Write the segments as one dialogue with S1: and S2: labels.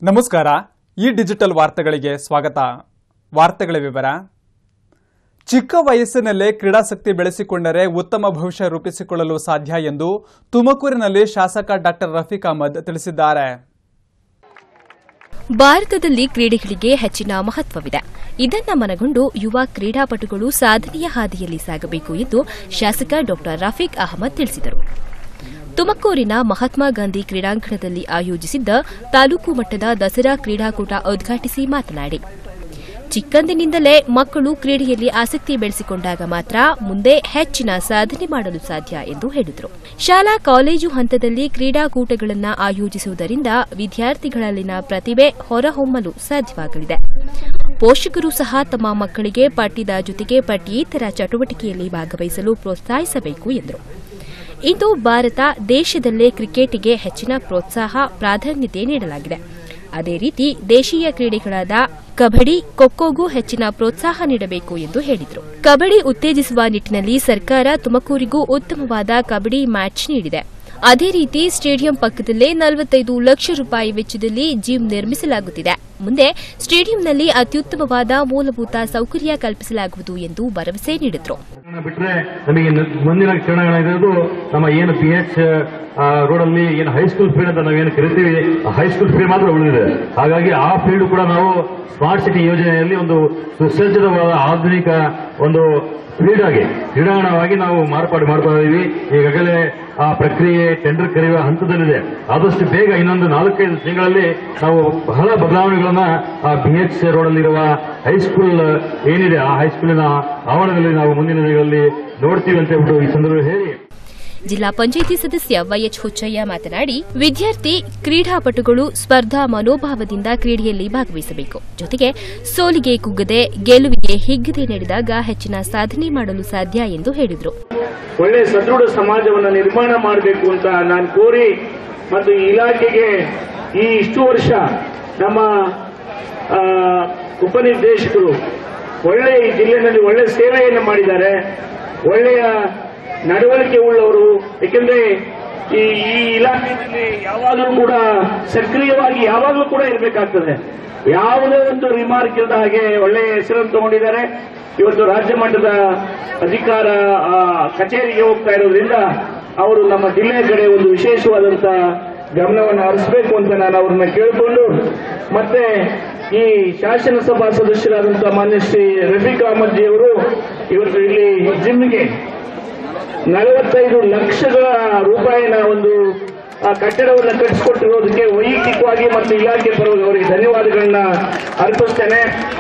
S1: ನಮಸ್ಕಾರ ಈ ಡಿಜಿಟಲ್ ವಾರ್ತೆಗಳಿಗೆ ಸ್ವಾಗತ ವಾರ್ತೆಗಳ ವಿವರ ಚಿಕ್ಕ ವಯಸ್ಸಿನಲ್ಲೇ ಕ್ರೀಡಾಸಕ್ತಿ ಬೆಳೆಸಿಕೊಂಡರೆ ಉತ್ತಮ ಭವಿಷ್ಯ ರೂಪಿಸಿಕೊಳ್ಳಲು ಸಾಧ್ಯ ಎಂದು ತುಮಕೂರಿನಲ್ಲಿ ಶಾಸಕ ಡಾಕ್ಟರ್ ರಫೀಕ್ ಅಹಮದ್ ತಿಳಿಸಿದ್ದಾರೆ
S2: ಭಾರತದಲ್ಲಿ ಕ್ರೀಡೆಗಳಿಗೆ ಹೆಚ್ಚಿನ ಮಹತ್ವವಿದೆ ಇದನ್ನ ಮನಗೊಂಡು ಯುವ ಕ್ರೀಡಾಪಟುಗಳು ಸಾಧನೆಯ ಹಾದಿಯಲ್ಲಿ ಸಾಗಬೇಕು ಎಂದು ಶಾಸಕ ಡಾ ರಫೀಕ್ ಅಹಮದ್ ತಿಳಿಸಿದರು ತುಮಕೂರಿನ ಮಹಾತ್ಮ ಗಾಂಧಿ ಕ್ರೀಡಾಂಗಣದಲ್ಲಿ ಆಯೋಜಿಸಿದ್ದ ತಾಲೂಕು ಮಟ್ಟದ ದಸರಾ ಕ್ರೀಡಾಕೂಟ ಉದ್ಘಾಟಿಸಿ ಮಾತನಾಡಿ ಚಿಕ್ಕಂದಿನಿಂದಲೇ ಮಕ್ಕಳು ಕ್ರೀಡೆಯಲ್ಲಿ ಆಸಕ್ತಿ ಬೆಳೆಸಿಕೊಂಡಾಗ ಮಾತ್ರ ಮುಂದೆ ಹೆಚ್ಚಿನ ಸಾಧನೆ ಮಾಡಲು ಸಾಧ್ಯ ಎಂದು ಹೇಳಿದರು ಶಾಲಾ ಕಾಲೇಜು ಹಂತದಲ್ಲಿ ಕ್ರೀಡಾಕೂಟಗಳನ್ನು ಆಯೋಜಿಸುವುದರಿಂದ ವಿದ್ಯಾರ್ಥಿಗಳಲ್ಲಿನ ಪ್ರತಿಭೆ ಹೊರಹೊಮ್ಮಲು ಸಾಧ್ಯವಾಗಲಿದೆ ಪೋಷಕರು ಸಹ ತಮ್ಮ ಮಕ್ಕಳಿಗೆ ಪಠ್ಯದ ಜೊತೆಗೆ ಪಠ್ಯೇತರ ಚಟುವಟಿಕೆಯಲ್ಲಿ ಭಾಗವಹಿಸಲು ಪ್ರೋತ್ಸಾಹಿಸಬೇಕು ಎಂದರು ಇಂದು ಭಾರತ ದೇಶದಲ್ಲೇ ಕ್ರಿಕೆಟ್ಗೆ ಹೆಚ್ಚಿನ ಪ್ರೋತ್ಸಾಹ ಪ್ರಾಧಾನ್ಯತೆ ನೀಡಲಾಗಿದೆ ಅದೇ ರೀತಿ ದೇಶೀಯ ಕ್ರೀಡೆಗಳಾದ ಕಬಡ್ಡಿ ಖೋಖೋಗೂ ಹೆಚ್ಚಿನ ಪ್ರೋತ್ಸಾಹ ನೀಡಬೇಕು ಎಂದು ಹೇಳಿದರು ಕಬಡ್ಡಿ ಉತ್ತೇಜಿಸುವ ನಿಟ್ಟಿನಲ್ಲಿ ಸರ್ಕಾರ ತುಮಕೂರಿಗೂ ಉತ್ತಮವಾದ ಕಬಡ್ಡಿ ಮ್ಯಾಚ್ ನೀಡಿದೆ ಅದೇ ರೀತಿ ಸ್ಟೇಡಿಯಂ ಪಕ್ಕದಲ್ಲೇ ನಲವತ್ತೈದು ಲಕ್ಷ ರೂಪಾಯಿ ವೆಚ್ಚದಲ್ಲಿ ಜಿಮ್ ನಿರ್ಮಿಸಲಾಗುತ್ತಿದೆ ಮುಂದೆ ಸ್ಟೇಡಿಯಂನಲ್ಲಿ ಅತ್ಯುತ್ತಮವಾದ ಮೂಲಭೂತ ಸೌಕರ್ಯ ಕಲ್ಪಿಸಲಾಗುವುದು ಎಂದು ಭರವಸೆ ನೀಡಿದರು
S3: ಕ್ರೀಡಾಂಗಣ ಬಿಟ್ರೆ ನಮಗೆ ನ- ಮುಂದಿನ ಕ್ರೀಡಾಂಗಣ ಇರೋದು ನಮ್ಮ ಏನು ಪಿ ಎಚ್ ರೋಡ್ ಅಲ್ಲಿ ಏನು ಹೈಸ್ಕೂಲ್ ಫೀಲ್ಡ್ ಅಂತ ನಾವೇನು ಕರಿತೀವಿ ಆ ಹೈಸ್ಕೂಲ್ ಫೀಲ್ಡ್ ಮಾತ್ರ ಉಳಿದಿದೆ ಹಾಗಾಗಿ ಆ ಫೀಲ್ಡ್ ಕೂಡ ನಾವು ಸ್ಮಾರ್ಟ್ ಸಿಟಿ ಯೋಜನೆಯಲ್ಲಿ ಒಂದು ಸುಸಜ್ಜಿತವಾದ ಆಧುನಿಕ ಒಂದು ಫೀಲ್ಡ್ ಆಗಿ ಕ್ರೀಡಾಂಗಣವಾಗಿ ನಾವು ಮಾರ್ಪಾಡು ಮಾಡ್ತಾ ಇದೀವಿ ಈಗಾಗಲೇ ಆ ಪ್ರಕ್ರಿಯೆ ಟೆಂಡರ್ ಕರೆಯುವ ಹಂತದಲ್ಲಿದೆ ಆದಷ್ಟು ಬೇಗ ಇನ್ನೊಂದು ನಾಲ್ಕೈದು ತಿಂಗಳಲ್ಲಿ ನಾವು ಬಹಳ ಬದಲಾವಣೆಗಳನ್ನ ಆ ಬಿ ಎಚ್ ರೋಡ್ ಅಲ್ಲಿರುವ ಹೈಸ್ಕೂಲ್ ಏನಿದೆ ಆ ಹೈಸ್ಕೂಲಿನ ಆವರಣದಲ್ಲಿ ನಾವು ಮುಂದಿನ ದಿನಗಳಲ್ಲಿ ನೋಡ್ತೀವಿ ಅಂತ ಹೇಳ್ಬಿಟ್ಟು ಈ ಸಂದರ್ಭ ಹೇಳಿ
S2: ಜಿಲ್ಲಾ ಪಂಚಾಯಿತಿ ಸದಸ್ಯ ವೈಎಚ್ ಹುಚ್ಚಯ್ಯ ಮಾತನಾಡಿ ವಿದ್ಯಾರ್ಥಿ ಕ್ರೀಡಾಪಟುಗಳು ಸ್ಪರ್ಧಾ ಮನೋಭಾವದಿಂದ ಕ್ರೀಡೆಯಲ್ಲಿ ಭಾಗವಹಿಸಬೇಕು ಜೊತೆಗೆ ಸೋಲಿಗೆ ಕುಗ್ಗದೆ ಗೆಲುವಿಗೆ ಹಿಗ್ಗದೆ ನಡೆದಾಗ ಹೆಚ್ಚಿನ ಸಾಧನೆ ಮಾಡಲು ಸಾಧ್ಯ ಎಂದು ಹೇಳಿದರು
S4: ಒಳ್ಳೆ ಸದೃಢ ಸಮಾಜವನ್ನು ನಿರ್ಮಾಣ ಮಾಡಬೇಕು ಅಂತ ನಾನು ಕೋರಿ ಮತ್ತು ಈ ಇಲಾಖೆಗೆ ಈ ಇಷ್ಟು ವರ್ಷ ನಮ್ಮ ಆ, ಉಪನಿರ್ದೇಶಕರು ಒಳ್ಳೆ ಈ ಜಿಲ್ಲೆಯಲ್ಲಿ ಒಳ್ಳೆ ಸೇವೆಯನ್ನು ಮಾಡಿದ್ದಾರೆ ಒಳ್ಳೆಯ ನಡವಳಿಕೆ ಉಳ್ಳವರು ಏಕೆಂದ್ರೆ ಈ ಈ ಇಲಾಖೆಯಲ್ಲಿ ಯಾವಾಗಲೂ ಕೂಡ ಸಕ್ರಿಯವಾಗಿ ಯಾವಾಗಲೂ ಕೂಡ ಇರಬೇಕಾಗ್ತದೆ ಯಾವುದೇ ಒಂದು ರಿಮಾರ್ಕ್ ಇಲ್ಲದ ಹಾಗೆ ಒಳ್ಳೆಯ ಹೆಸರನ್ನು ತಗೊಂಡಿದ್ದಾರೆ ಇವತ್ತು ರಾಜ್ಯ ಮಟ್ಟದ ಅಧಿಕಾರ ಆ, ಕಚೇರಿಗೆ ಹೋಗ್ತಾ ಇರೋದ್ರಿಂದ ಅವರು ನಮ್ಮ ಜಿಲ್ಲೆಯ ಕಡೆ ಒಂದು ವಿಶೇಷವಾದಂತ ಗಮನವನ್ನು ಹರಿಸಬೇಕು ಅಂತ ನಾನು ಅವ್ರನ್ನ ಕೇಳಿಕೊಂಡು ಮತ್ತೆ ಈ ಶಾಸನಸಭಾ ಸದಸ್ಯರಾದಂತಹ ಮಾನ್ಯ ಶ್ರೀ ರಫೀಕ್ ಅಹಮದ್ ಜಿ ಅವರು ಇವತ್ತು ಇಲ್ಲಿ ಜಿಮ್ಗೆ ನಲವತ್ತೈದು ಲಕ್ಷಗಳ ರೂಪಾಯಿನ ಒಂದು ಆ ಕಟ್ಟಡವನ್ನು ಕಟ್ಟಿಸಿಕೊಟ್ಟಿರೋದಕ್ಕೆ ವೈಯಕ್ತಿಕವಾಗಿ ಮತ್ತು ಇಲಾಖೆ ಪರವಾಗಿ ಅವರಿಗೆ ಧನ್ಯವಾದಗಳನ್ನ ಅರ್ಪಿಸ್ತೇನೆ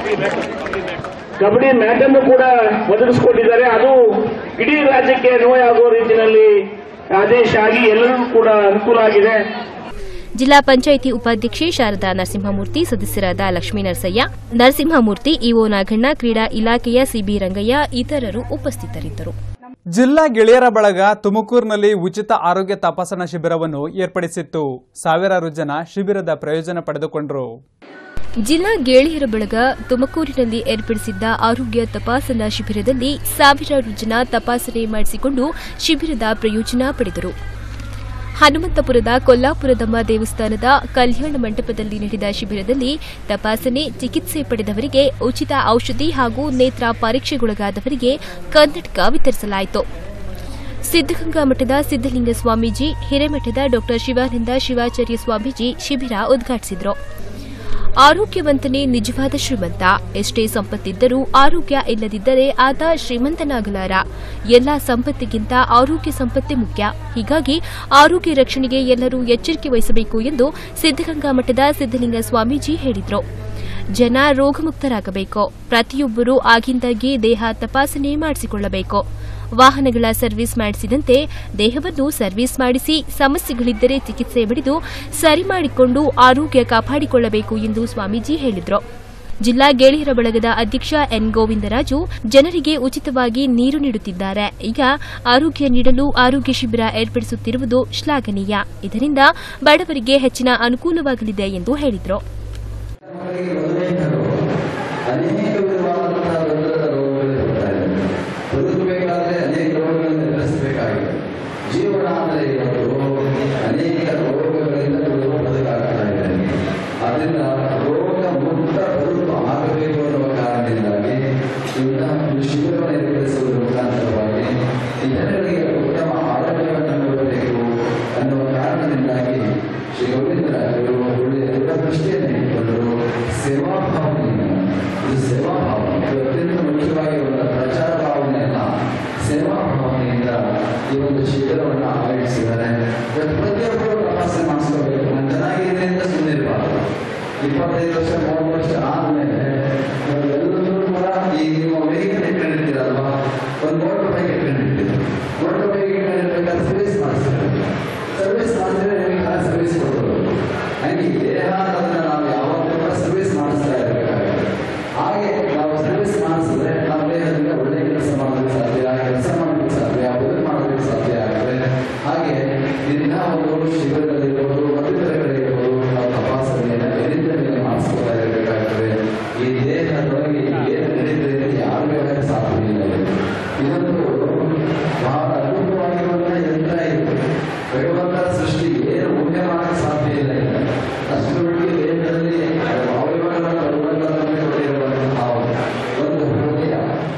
S4: ಕಬಡ್ಡಿ ಮ್ಯಾಟ್ ಅನ್ನು ಕೂಡ ಒದಗಿಸಿಕೊಟ್ಟಿದ್ದಾರೆ ಅದು ಇಡೀ ರಾಜ್ಯಕ್ಕೆ ಅನ್ವಯ ಆಗುವ ರೀತಿಯಲ್ಲಿ ಆದೇಶ ಆಗಿ ಎಲ್ಲರಿಗೂ ಕೂಡ ಅನುಕೂಲ ಆಗಿದೆ
S2: ಜಿಲ್ಲಾ ಪಂಚಾಯಿತಿ ಉಪಾಧ್ಯಕ್ಷೆ ಶಾರದಾ ನರಸಿಂಹಮೂರ್ತಿ ಸದಸ್ಯರಾದ ಲಕ್ಷ್ಮೀ ನರಸಯ್ಯ ನರಸಿಂಹಮೂರ್ತಿ ಇಒ ನಾಗಣ್ಣ ಕ್ರೀಡಾ ಇಲಾಖೆಯ ಸಿಬಿ ರಂಗಯ್ಯ ಇತರರು ಉಪಸ್ಥಿತರಿದ್ದರು
S1: ಜಿಲ್ಲಾ ಗೆಳೆಯರ ಬಳಗ ತುಮಕೂರಿನಲ್ಲಿ ಉಚಿತ ಆರೋಗ್ಯ ತಪಾಸಣಾ ಶಿಬಿರವನ್ನು ಏರ್ಪಡಿಸಿತ್ತು ಸಾವಿರಾರು ಜನ ಶಿಬಿರದ ಪ್ರಯೋಜನ ಪಡೆದುಕೊಂಡರು
S2: ಜಿಲ್ಲಾ ಗೆಳೆಯರ ಬಳಗ ತುಮಕೂರಿನಲ್ಲಿ ಏರ್ಪಡಿಸಿದ್ದ ಆರೋಗ್ಯ ತಪಾಸಣಾ ಶಿಬಿರದಲ್ಲಿ ಸಾವಿರಾರು ಜನ ತಪಾಸಣೆ ಮಾಡಿಸಿಕೊಂಡು ಶಿಬಿರದ ಪ್ರಯೋಜನ ಪಡೆದರು ಹನುಮಂತಪುರದ ಕೊಲ್ಲಾಪುರದಮ್ಮ ದೇವಸ್ಥಾನದ ಕಲ್ಯಾಣ ಮಂಟಪದಲ್ಲಿ ನಡೆದ ಶಿಬಿರದಲ್ಲಿ ತಪಾಸಣೆ ಚಿಕಿತ್ಸೆ ಪಡೆದವರಿಗೆ ಉಚಿತ ಔಷಧಿ ಹಾಗೂ ನೇತ್ರ ಪರೀಕ್ಷೆಗೊಳಗಾದವರಿಗೆ ಕನ್ನಡಕ ವಿತರಿಸಲಾಯಿತು ಸಿದ್ದಗಂಗಾ ಮಠದ ಸಿದ್ದಲಿಂಗ ಸ್ವಾಮೀಜಿ ಹಿರೇಮಠದ ಡಾ ಶಿವಾನಂದ ಶಿವಾಚಾರ್ಯ ಸ್ವಾಮೀಜಿ ಶಿಬಿರ ಉದ್ಘಾಟಿಸಿದರು ಆರೋಗ್ಯವಂತನೇ ನಿಜವಾದ ಶ್ರೀಮಂತ ಎಷ್ಟೇ ಸಂಪತ್ತಿದ್ದರೂ ಆರೋಗ್ಯ ಇಲ್ಲದಿದ್ದರೆ ಆತ ಶ್ರೀಮಂತನಾಗಲಾರ ಎಲ್ಲಾ ಸಂಪತ್ತಿಗಿಂತ ಆರೋಗ್ಯ ಸಂಪತ್ತೇ ಮುಖ್ಯ ಹೀಗಾಗಿ ಆರೋಗ್ಯ ರಕ್ಷಣೆಗೆ ಎಲ್ಲರೂ ಎಚ್ಚರಿಕೆ ವಹಿಸಬೇಕು ಎಂದು ಸಿದ್ದಗಂಗಾ ಮಠದ ಸಿದ್ದಲಿಂಗ ಸ್ವಾಮೀಜಿ ಹೇಳಿದರು ಜನ ರೋಗಮುಕ್ತರಾಗಬೇಕು ಪ್ರತಿಯೊಬ್ಬರೂ ಆಗಿಂದಾಗೆ ದೇಹ ತಪಾಸಣೆ ಮಾಡಿಸಿಕೊಳ್ಳಬೇಕು ವಾಹನಗಳ ಸರ್ವಿಸ್ ಮಾಡಿಸಿದಂತೆ ದೇಹವನ್ನು ಸರ್ವಿಸ್ ಮಾಡಿಸಿ ಸಮಸ್ಯೆಗಳಿದ್ದರೆ ಚಿಕಿತ್ಸೆ ಪಡೆದು ಸರಿ ಮಾಡಿಕೊಂಡು ಆರೋಗ್ಯ ಕಾಪಾಡಿಕೊಳ್ಳಬೇಕು ಎಂದು ಸ್ವಾಮೀಜಿ ಹೇಳಿದರು ಜಿಲ್ಲಾ ಗೆಳೆಯರ ಬಳಗದ ಅಧ್ಯಕ್ಷ ಎನ್ ಗೋವಿಂದರಾಜು ಜನರಿಗೆ ಉಚಿತವಾಗಿ ನೀರು ನೀಡುತ್ತಿದ್ದಾರೆ ಈಗ ಆರೋಗ್ಯ ನೀಡಲು ಆರೋಗ್ಯ ಶಿಬಿರ ಏರ್ಪಡಿಸುತ್ತಿರುವುದು ಶ್ಲಾಘನೀಯ ಇದರಿಂದ ಬಡವರಿಗೆ ಹೆಚ್ಚಿನ ಅನುಕೂಲವಾಗಲಿದೆ ಎಂದು ಹೇಳಿದರು
S5: ಅನೇಕ ವಿಧವಾದಂತಹ ರೋಗದ ರೋಗಗಳು ಬರ್ತಾ ಇದೆ ಬದುಕಬೇಕಾದ್ರೆ ಅನೇಕ ರೋಗಗಳನ್ನು ಎದುರಿಸಬೇಕಾಗಿದೆ ಜೀವನ ಅಂದರೆ ಇವತ್ತು ಅನೇಕ ರೋಗಗಳಿಂದ ಬದುಕಾಗ್ತಾ ಇದೆ ಆದ್ದರಿಂದ ಸೇವಾ ಭಾವನೆಯಿಂದ ಇದು ಸೇವಾ ಭಾವನೆ ಇದು ಅತ್ಯಂತ ಮುಖ್ಯವಾಗಿರುವಂತಹ ಪ್ರಚಾರ ಭಾವನೆ ಅಲ್ಲ ಸೇವಾ ಭಾವನೆಯಿಂದ ಈ ಒಂದು ಶಿಬಿರವನ್ನು ಆಯೋಜಿಸಿದ್ದಾರೆ ಇವತ್ತು ಪ್ರತಿಯೊಬ್ಬರು ತಪಾಸಣೆ ಮಾಡಿಸ್ಕೋಬೇಕು ನಾನು ಚೆನ್ನಾಗಿದೆ ಅಂತ ಸುಮ್ಮನೆ ಇರಬಾರ್ದು ಇಪ್ಪತ್ತೈದು ವರ್ಷ ಮೂವತ್ತು ವರ್ಷ ಆದಮೇಲೆ ಎಲ್ಲರೂ ಕೂಡ ಈ ನೀವು ವೆಹಿಕಲ್ ಇಟ್ಕೊಂಡಿರ್ತೀರಲ್ವಾ ಒಂದು ಮೋಟರ್ ಬೈಕ್ ಇಟ್ಕೊಂಡಿರ್ತೀರಿ ಮೋಟರ್ ಬೈಕ್ ಇಟ್ಕೊಂಡಿರ್ಬೇಕಾದ್ರೆ ಸರ್ವಿಸ್ ಮಾಡಿಸ್ತಾರೆ ಸರ್ವಿಸ್ ಮಾಡಿದ್ರೆ ನಿಮಗೆ ಸರ್ವಿಸ್ ಕೊಡ್ಬೋದು ಹಂಗೆ ದೇಹ ಅನ್ನೋದನ್ನ ನಾವು ಯಾವತ್ತೂ ಕೂಡ ಸರ್ವಿಸ್ ಮಾಡಿಸ್ತಾ ಇರಬೇಕಾಗುತ್ತೆ ಹಾಗೆ ನಾವು ಸರ್ವಿಸ್ ಮಾಡಿಸಿದ್ರೆ ನಮ್ಮ ದೇಹದಿಂದ ಒಳ್ಳೆ ಕೆಲಸ ಮಾಡೋದಕ್ಕೆ ಸಾಧ್ಯ ಕೆಲಸ ಮಾಡೋದಕ್ಕೆ ಸಾಧ್ಯ ಬದುಕು ಮಾಡೋದಕ್ಕೆ ಸಾಧ್ಯ ಆಗುತ್ತೆ ಹಾಗೆ ದಿನ ಒಂದು ಶಿಬಿರದಲ್ಲಿರ್ಬೋದು ಮತ್ತಿತರಗಳಿರ್ಬೋದು ನಾವು ತಪಾಸಣೆಯನ್ನು ಎಲ್ಲಿಂದ ಮೇಲೆ ಮಾಡಿಸ್ಕೊತಾ ಇರಬೇಕಾಗ್ತದೆ ಈ ದೇಹದೊಳಗೆ ಏನು ನಡೀತದೆ ಅಂತ ಯಾರು ಹೇಳಕ್ಕೆ ಸಾಧ್ಯವಿಲ್ಲ ಇದು. ಇದೊಂದು ಬಹಳ ಅದ್ಭುತವಾಗಿರುವಂತಹ ಯಂತ್ರ ಇದು ಭಗವಂತನ ಸೃಷ್ಟಿ ಏನು ಊಹೆ ಮಾಡಕ್ಕೆ ಸಾಧ್ಯ ಇಲ್ಲ ಇದು. ಅಷ್ಟು ಮಟ್ಟಿಗೆ ದೇಹದಲ್ಲಿ ಅವಯವಗಳನ್ನು ಭಗವಂತನನ್ನೇ ಕೊಟ್ಟಿರುವಂತಹ ಒಂದು ಹೃದಯ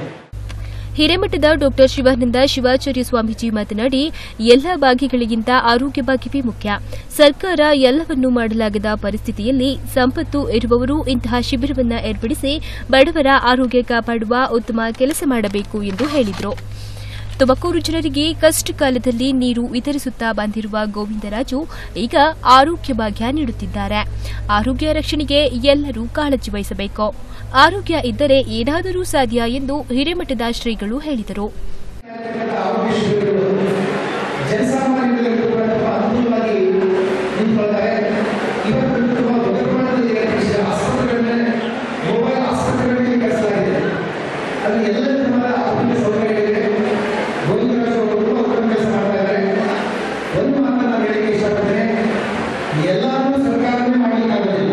S2: ಹಿರೇಮಠದ ಡಾಕ್ಟರ್ ಶಿವಾನಂದ ಶಿವಾಚಾರ್ಯ ಸ್ವಾಮೀಜಿ ಮಾತನಾಡಿ ಎಲ್ಲ ಭಾಗ್ಯಗಳಿಗಿಂತ ಆರೋಗ್ಯ ಭಾಗ್ಯವೇ ಮುಖ್ಯ ಸರ್ಕಾರ ಎಲ್ಲವನ್ನೂ ಮಾಡಲಾಗದ ಪರಿಸ್ಥಿತಿಯಲ್ಲಿ ಸಂಪತ್ತು ಇರುವವರು ಇಂತಹ ಶಿಬಿರವನ್ನು ಏರ್ಪಡಿಸಿ ಬಡವರ ಆರೋಗ್ಯ ಕಾಪಾಡುವ ಉತ್ತಮ ಕೆಲಸ ಮಾಡಬೇಕು ಎಂದು ಹೇಳಿದರು ತುಮಕೂರು ಜನರಿಗೆ ಕಷ್ಟ ಕಾಲದಲ್ಲಿ ನೀರು ವಿತರಿಸುತ್ತಾ ಬಂದಿರುವ ಗೋವಿಂದರಾಜು ಈಗ ಆರೋಗ್ಯ ಭಾಗ್ಯ ನೀಡುತ್ತಿದ್ದಾರೆ ಆರೋಗ್ಯ ರಕ್ಷಣೆಗೆ ಎಲ್ಲರೂ ಕಾಳಜಿ ವಹಿಸಬೇಕು ಆರೋಗ್ಯ ಇದ್ದರೆ ಏನಾದರೂ ಸಾಧ್ಯ ಎಂದು ಹಿರೇಮಠದ ಶ್ರೀಗಳು ಹೇಳಿದರು
S6: ಆರೋಗ್ಯ ಶಿಬಿರಗಳು ಜನಸಾಮಾನ್ಯರಿಗೆ ಕೂಡ ತುಂಬ ಅನುಕೂಲವಾಗಿ ನಿಂತ್ಕೊಳ್ತಾರೆ ಇವತ್ತು ತುಂಬ ದೊಡ್ಡ ಪ್ರಮಾಣದಲ್ಲಿ ಕೃಷಿ ಆಸ್ಪತ್ರೆಗಳನ್ನೇ ಮೊಬೈಲ್ ಆಸ್ಪತ್ರೆಗಳಿಗೆ ಕಳಿಸಲಾಗಿದೆ ಅಲ್ಲಿ ಎಲ್ಲ ತರಹದ ಆರೋಗ್ಯ ಸೌಕರ್ಯಗಳಿವೆ ಗೋವಿಂದರಾಜ್ ಅವರು ತುಂಬ ಉತ್ತಮ ಕೆಲಸ ಮಾಡ್ತಾ ಇದ್ದಾರೆ ಒಂದು ಮಾತನ್ನು ನಾನು ಹೇಳಲಿಕ್ಕೆ ಇಷ್ಟಪಡ್ತೇನೆ ಎಲ್ಲರೂ ಸರ್ಕಾರವೇ ಮಾಡಲಿಕ್ಕಾಗೋದಿಲ್ಲ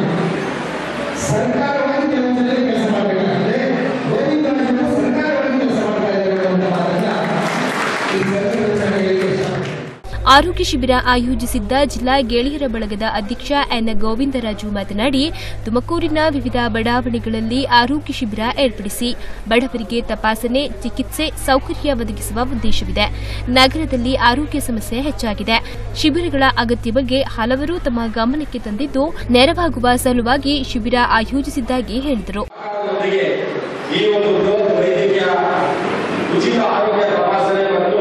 S6: ಸರ್ಕಾರವಾಗಿ ಕೆಲವು ಜನರಿಗೆ ಕೆಲಸ ಮಾಡಬೇಕಾಗುತ್ತೆ ಗೋವಿಂದರಾಜರು ಸರ್ಕಾರವಾಗಿ ಕೆಲಸ ಮಾಡ್ತಾ ಇದ್ದಾರೆ ಅನ್ನೋ ಮಾತನ್ನ ಈ ಸರ್ಕಾರದ ಜನಗಳಿಗೆ ಇಷ್ಟಪಡ್ತೇನೆ
S2: ಆರೋಗ್ಯ ಶಿಬಿರ ಆಯೋಜಿಸಿದ್ದ ಜಿಲ್ಲಾ ಗೆಳೆಯರ ಬಳಗದ ಅಧ್ಯಕ್ಷ ಎನ್ ಗೋವಿಂದರಾಜು ಮಾತನಾಡಿ ತುಮಕೂರಿನ ವಿವಿಧ ಬಡಾವಣೆಗಳಲ್ಲಿ ಆರೋಗ್ಯ ಶಿಬಿರ ಏರ್ಪಡಿಸಿ ಬಡವರಿಗೆ ತಪಾಸಣೆ ಚಿಕಿತ್ಸೆ ಸೌಕರ್ಯ ಒದಗಿಸುವ ಉದ್ದೇಶವಿದೆ ನಗರದಲ್ಲಿ ಆರೋಗ್ಯ ಸಮಸ್ಯೆ ಹೆಚ್ಚಾಗಿದೆ ಶಿಬಿರಗಳ ಅಗತ್ಯ ಬಗ್ಗೆ ಹಲವರು ತಮ್ಮ ಗಮನಕ್ಕೆ ತಂದಿದ್ದು ನೆರವಾಗುವ ಸಲುವಾಗಿ ಶಿಬಿರ ಆಯೋಜಿಸಿದ್ದಾಗಿ ಹೇಳಿದರು
S7: ಸರ್ಕಾರದೊಂದಿಗೆ ಈ ಒಂದು ಬೃಹತ್ ವೈದ್ಯಕೀಯ ಉಚಿತ ಆರೋಗ್ಯ ತಪಾಸಣೆ ಮತ್ತು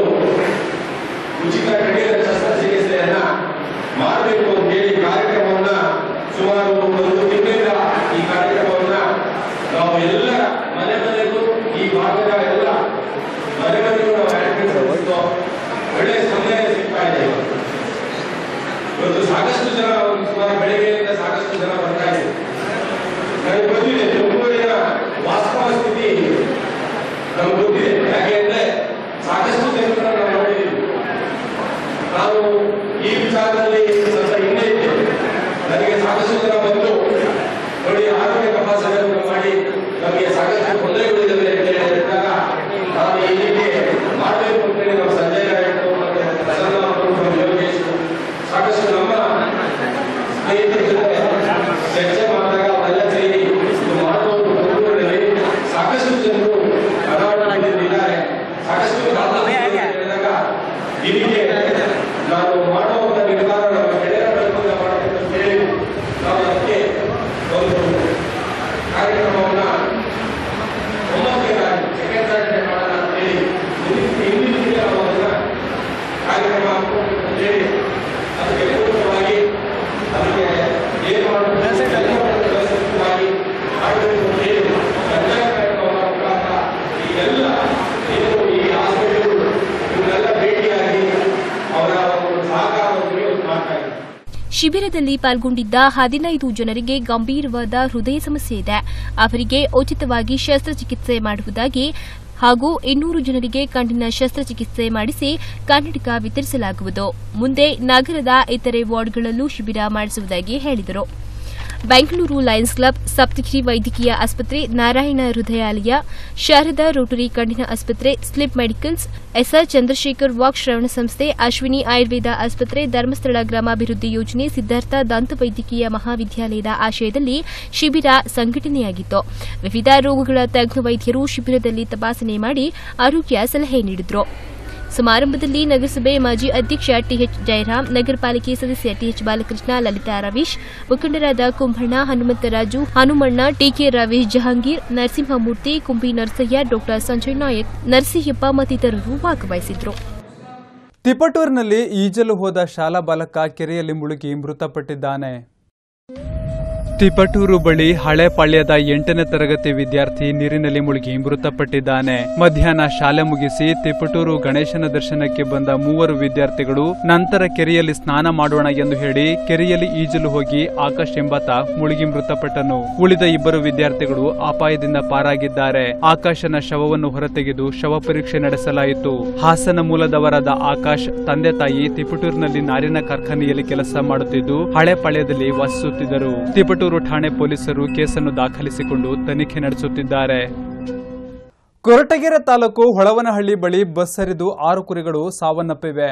S7: ಉಚಿತ ಕಡಿತ ಶಸ್ತ್ರಚಿಕಿತ್ಸೆಯನ್ನ ಮಾಡಬೇಕು ಅಂತ ಹೇಳಿ ಕಾರ್ಯಕ್ರಮವನ್ನ ಸುಮಾರು ಒಂದು ತಿಂಗಳಿಂದ ಈ ಕಾರ್ಯಕ್ರಮವನ್ನ ನಾವು ಎಲ್ಲ ಮನೆ ಮನೆಗೂ ಈ ಭಾಗದ ಎಲ್ಲ ಮನೆ ಮನೆಗೂ ನಾವು ಆಕ್ಟಿವಿಟಿ ನಡೆಸಿದ್ದು ಒಳ್ಳೆಯ ಸ್ಪಂದನೆ ಸಿಗ್ತಾ ಇದೆ ಇವತ್ತು. ಇವತ್ತು ಸಾಕಷ್ಟು ಜನ ಒಂದು ಸುಮಾರು ಬೆಳಗ್ಗೆಯಿಂದ ಸಾಕಷ್ಟು ಜನ ಬರ್ತಾ ಇದ್ದಾರೆ ನನಗೆ ಗೊತ್ತಿದೆ ತುಮಕೂರಿನ ವಾಸ್ತವ ಸ್ಥಿತಿ ನಮ್ಗೆ ಗೊತ್ತಿದೆ ಯಾಕೆ ಅಂದ್ರೆ ಸಾಕಷ್ಟು ಜನರನ್ನ ನಾವು ನೋಡಿದ್ದೀವಿ ನಾವು ಈ ವಿಚಾರದಲ್ಲಿ ಸ್ವಲ್ಪ ಹಿಂದೆ ಇದ್ದೇವೆ ನನಗೆ ಸಾಕಷ್ಟು ಜನ ಬಂದು ನೋಡಿ ಆರೋಗ್ಯ ತಪಾಸಣೆಯನ್ನು ಮಾಡಿ ನಮಗೆ ಸಾಕಷ್ಟು ತೊಂದರೆಗಳಿದ್ದಾವೆ ಅಂತ ಹೇಳಿ ಹೇಳಿದಾಗ ನಾನು ಈ ರೀತಿ ಮಾಡಬೇಕು ಅಂತ ಹೇಳಿ ನಮ್ಮ ಸಂಜಯ್ ನಾಯಕ್ ಮತ್ತು ಪ್ರಸನ್ನ ಅವರು ಮತ್ತು ಯೋಗೇಶ್ ಸಾಕಷ್ಟು ನಮ್ಮ ಸ್ನೇಹಿತರ ಜೊತೆ ಚರ್ಚೆ ಮಾಡಿದಾಗ ಅವರೆಲ್ಲ ಸೇರಿ ಇದು ಮಾಡಬಹುದು ತುಮಕೂರಿನಲ್ಲಿ ಸಾಕಷ್ಟು ಜನರು ಅನಾಹುತಗಳಿದ್ದಾರೆ ಸಾಕಷ್ಟು ಕಾಲ ಹೇಳಿದಾಗ ಇದಕ್ಕೆ ನಾನು ಮಾಡುವಂತ ನಿರ್ಧಾರ ನಮ್ಮ ಗೆಳೆಯರ ಬಳಗದಿಂದ ಮಾಡಬೇಕು ಅಂತ ಹೇಳಿ ನಾವು ಅದಕ್ಕೆ ಒಂದು ಕಾರ್ಯಕ್ರಮವನ್ನ ಒಂಬತ್ತನೇ ಸೆಕೆಂಡ್ ಸಾಟರ್ಡೆ ಮಾಡೋಣ ಅಂತ ಹೇಳಿ ಮುಂದಿನ ಹಿಂದಿನ ದಿನ ನಾವು ಅದನ್ನ ಕಾರ್ಯಕ್ರಮ ಹಾಕ್ಬೇಕು ಅಂತ ಹೇಳಿ ಅದಕ್ಕೆ ಪೂರಕವಾಗಿ ಅದಕ್ಕೆ ಏನು ಮಾಡಬೇಕು ಎಲ್ಲವನ್ನು ವ್ಯವಸ್ಥಿತವಾಗಿ ಮಾಡಬೇಕು ಅಂತ ಹೇಳಿ ಪಂಚಾಯತ್ ಕಾರ್ಯಕ್ರಮದ ಮುಖಾಂತರ ಈ ಎಲ್ಲ ಏನು ಈ ಹಾಸ್ಪಿಟಲ್ ಇವನ್ನೆಲ್ಲ ಭೇಟಿಯಾಗಿ ಅವರ ಒಂದು ಸಹಕಾರವನ್ನು ಮಾಡ್ತಾ ಇದ್ದಾರೆ
S2: ಶಿಬಿರದಲ್ಲಿ ಪಾಲ್ಗೊಂಡಿದ್ದ ಹದಿನೈದು ಜನರಿಗೆ ಗಂಭೀರವಾದ ಹೃದಯ ಸಮಸ್ಯೆ ಇದೆ ಅವರಿಗೆ ಉಚಿತವಾಗಿ ಶಸ್ತ್ರಚಿಕಿತ್ಸೆ ಮಾಡುವುದಾಗಿ ಹಾಗೂ ಇನ್ನೂರು ಜನರಿಗೆ ಕಣ್ಣಿನ ಶಸ್ತ್ರಚಿಕಿತ್ಸೆ ಮಾಡಿಸಿ ಕನ್ನಡಕ ವಿತರಿಸಲಾಗುವುದು ಮುಂದೆ ನಗರದ ಇತರೆ ವಾರ್ಡ್ಗಳಲ್ಲೂ ಶಿಬಿರ ಮಾಡಿಸುವುದಾಗಿ ಹೇಳಿದರು ಬೆಂಗಳೂರು ಲಯನ್ಸ್ ಕ್ಲಬ್ ಸಪ್ತಗಿರಿ ವೈದ್ಯಕೀಯ ಆಸ್ಪತ್ರೆ ನಾರಾಯಣ ಹೃದಯಾಲಯ ಶಾರದಾ ರೋಟರಿ ಕಣ್ಣಿನ ಆಸ್ಪತ್ರೆ ಸ್ಲಿಪ್ ಮೆಡಿಕಲ್ಸ್ ಎಸ್ಆರ್ ಚಂದ್ರಶೇಖರ್ ವಾಕ್ ಶ್ರವಣ ಸಂಸ್ಥೆ ಅಶ್ವಿನಿ ಆಯುರ್ವೇದ ಆಸ್ಪತ್ರೆ ಧರ್ಮಸ್ಥಳ ಗ್ರಾಮಾಭಿವೃದ್ಧಿ ಯೋಜನೆ ಸಿದ್ದಾರ್ಥ ದಂತ ವೈದ್ಯಕೀಯ ಮಹಾವಿದ್ಯಾಲಯದ ಆಶಯದಲ್ಲಿ ಶಿಬಿರ ಸಂಘಟನೆಯಾಗಿತ್ತು ವಿವಿಧ ರೋಗಗಳ ತಜ್ಞ ವೈದ್ಯರು ಶಿಬಿರದಲ್ಲಿ ತಪಾಸಣೆ ಮಾಡಿ ಆರೋಗ್ಯ ಸಲಹೆ ನೀಡಿದರು ಸಮಾರಂಭದಲ್ಲಿ ನಗರಸಭೆ ಮಾಜಿ ಅಧ್ಯಕ್ಷ ಟಿಎಚ್ ಜಯರಾಮ್ ನಗರ ಪಾಲಿಕೆ ಸದಸ್ಯ ಟಿಎಚ್ ಬಾಲಕೃಷ್ಣ ಲಲಿತಾ ರವೀಶ್ ಮುಖಂಡರಾದ ಕುಂಭಣ್ಣ ಹನುಮಂತರಾಜು ಹನುಮಣ್ಣ ಟಿಕೆ ರವೀಶ್ ಜಹಾಂಗೀರ್ ನರಸಿಂಹಮೂರ್ತಿ ಕುಂಬಿ ನರಸಯ್ಯ ಡಾ ಸಂಜಯ್ ನಾಯಕ್ ನರಸಿಂಹಪ್ಪ ಮತ್ತಿತರರು ಭಾಗವಹಿಸಿದ್ರು
S1: ತಿಪಟೂರಿನಲ್ಲಿ ಈಜಲು ಹೋದ ಶಾಲಾ ಬಾಲಕ ಕೆರೆಯಲ್ಲಿ ಮುಳುಗಿ ಮೃತಪಟ್ಟಿದ್ದಾನೆ ತಿಪಟೂರು ಬಳಿ ಹಳೆ ಪಾಳ್ಯದ ಎಂಟನೇ ತರಗತಿ ವಿದ್ಯಾರ್ಥಿ ನೀರಿನಲ್ಲಿ ಮುಳುಗಿ ಮೃತಪಟ್ಟಿದ್ದಾನೆ ಮಧ್ಯಾಹ್ನ ಶಾಲೆ ಮುಗಿಸಿ ತಿಪಟೂರು ಗಣೇಶನ ದರ್ಶನಕ್ಕೆ ಬಂದ ಮೂವರು ವಿದ್ಯಾರ್ಥಿಗಳು ನಂತರ ಕೆರೆಯಲ್ಲಿ ಸ್ನಾನ ಮಾಡೋಣ ಎಂದು ಹೇಳಿ ಕೆರೆಯಲ್ಲಿ ಈಜಲು ಹೋಗಿ ಆಕಾಶ್ ಎಂಬಾತ ಮುಳುಗಿ ಮೃತಪಟ್ಟನು ಉಳಿದ ಇಬ್ಬರು ವಿದ್ಯಾರ್ಥಿಗಳು ಅಪಾಯದಿಂದ ಪಾರಾಗಿದ್ದಾರೆ ಆಕಾಶನ ಶವವನ್ನು ಹೊರತೆಗೆದು ಶವ ಪರೀಕ್ಷೆ ನಡೆಸಲಾಯಿತು ಹಾಸನ ಮೂಲದವರಾದ ಆಕಾಶ್ ತಂದೆ ತಾಯಿ ತಿಪಟೂರಿನಲ್ಲಿ ನಾರಿನ ಕಾರ್ಖಾನೆಯಲ್ಲಿ ಕೆಲಸ ಮಾಡುತ್ತಿದ್ದು ಹಳೆ ಪಾಳ್ಯದಲ್ಲಿ ವಾಸಿಸುತ್ತಿದ್ದರು ತಿಪಟೂರು ಠಾಣೆ ಪೊಲೀಸರು ಕೇಸನ್ನು ದಾಖಲಿಸಿಕೊಂಡು ತನಿಖೆ ನಡೆಸುತ್ತಿದ್ದಾರೆ ಕೊರಟಗೆರೆ ತಾಲೂಕು ಹೊಳವನಹಳ್ಳಿ ಬಳಿ ಬಸ್ ಹರಿದು ಆರು ಕುರಿಗಳು ಸಾವನ್ನಪ್ಪಿವೆ